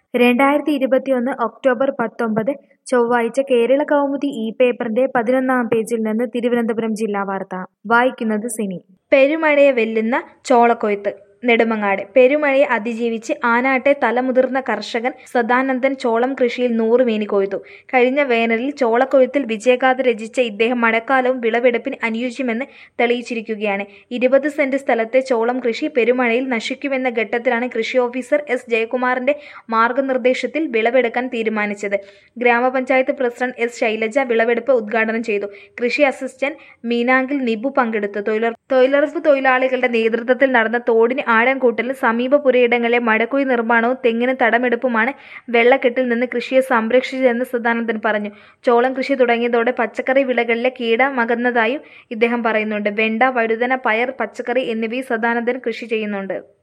രണ്ടായിരത്തി ഇരുപത്തിയൊന്ന് ഒക്ടോബർ പത്തൊമ്പത് ചൊവ്വാഴ്ച കേരള കൗമുദി ഈ പേപ്പറിന്റെ പതിനൊന്നാം പേജിൽ നിന്ന് തിരുവനന്തപുരം ജില്ലാ വാർത്ത വായിക്കുന്നത് സിനി പെരുമഴയെ വെല്ലുന്ന ചോളക്കൊയ്ത്ത് നെടുമങ്ങാട് പെരുമഴയെ അതിജീവിച്ച് ആനാട്ടെ തലമുതിർന്ന കർഷകൻ സദാനന്ദൻ ചോളം കൃഷിയിൽ നൂറുമേനി കൊയ്തു കഴിഞ്ഞ വേനലിൽ ചോളക്കൊയ്ത്തിൽ വിജയഗാഥ രചിച്ച ഇദ്ദേഹം മഴക്കാലവും വിളവെടുപ്പിന് അനുയോജ്യമെന്ന് തെളിയിച്ചിരിക്കുകയാണ് ഇരുപത് സെന്റ് സ്ഥലത്തെ ചോളം കൃഷി പെരുമഴയിൽ നശിക്കുമെന്ന ഘട്ടത്തിലാണ് കൃഷി ഓഫീസർ എസ് ജയകുമാറിന്റെ മാർഗനിർദ്ദേശത്തിൽ വിളവെടുക്കാൻ തീരുമാനിച്ചത് ഗ്രാമപഞ്ചായത്ത് പ്രസിഡന്റ് എസ് ശൈലജ വിളവെടുപ്പ് ഉദ്ഘാടനം ചെയ്തു കൃഷി അസിസ്റ്റന്റ് മീനാങ്കിൽ നിബു പങ്കെടുത്തു തൊഴിലുറ തൊഴിലുറപ്പ് തൊഴിലാളികളുടെ നേതൃത്വത്തിൽ നടന്ന തോടിന് ആഴം കൂട്ടലും സമീപ പുരയിടങ്ങളിലെ മഴക്കുഴി നിർമ്മാണവും തെങ്ങിന് തടമെടുപ്പുമാണ് വെള്ളക്കെട്ടിൽ നിന്ന് കൃഷിയെ സംരക്ഷിച്ചതെന്ന് സദാനന്ദൻ പറഞ്ഞു ചോളം കൃഷി തുടങ്ങിയതോടെ പച്ചക്കറി വിളകളിലെ കീടമകന്നതായും ഇദ്ദേഹം പറയുന്നുണ്ട് വെണ്ട വഴുതന പയർ പച്ചക്കറി എന്നിവയും സദാനന്ദൻ കൃഷി ചെയ്യുന്നുണ്ട്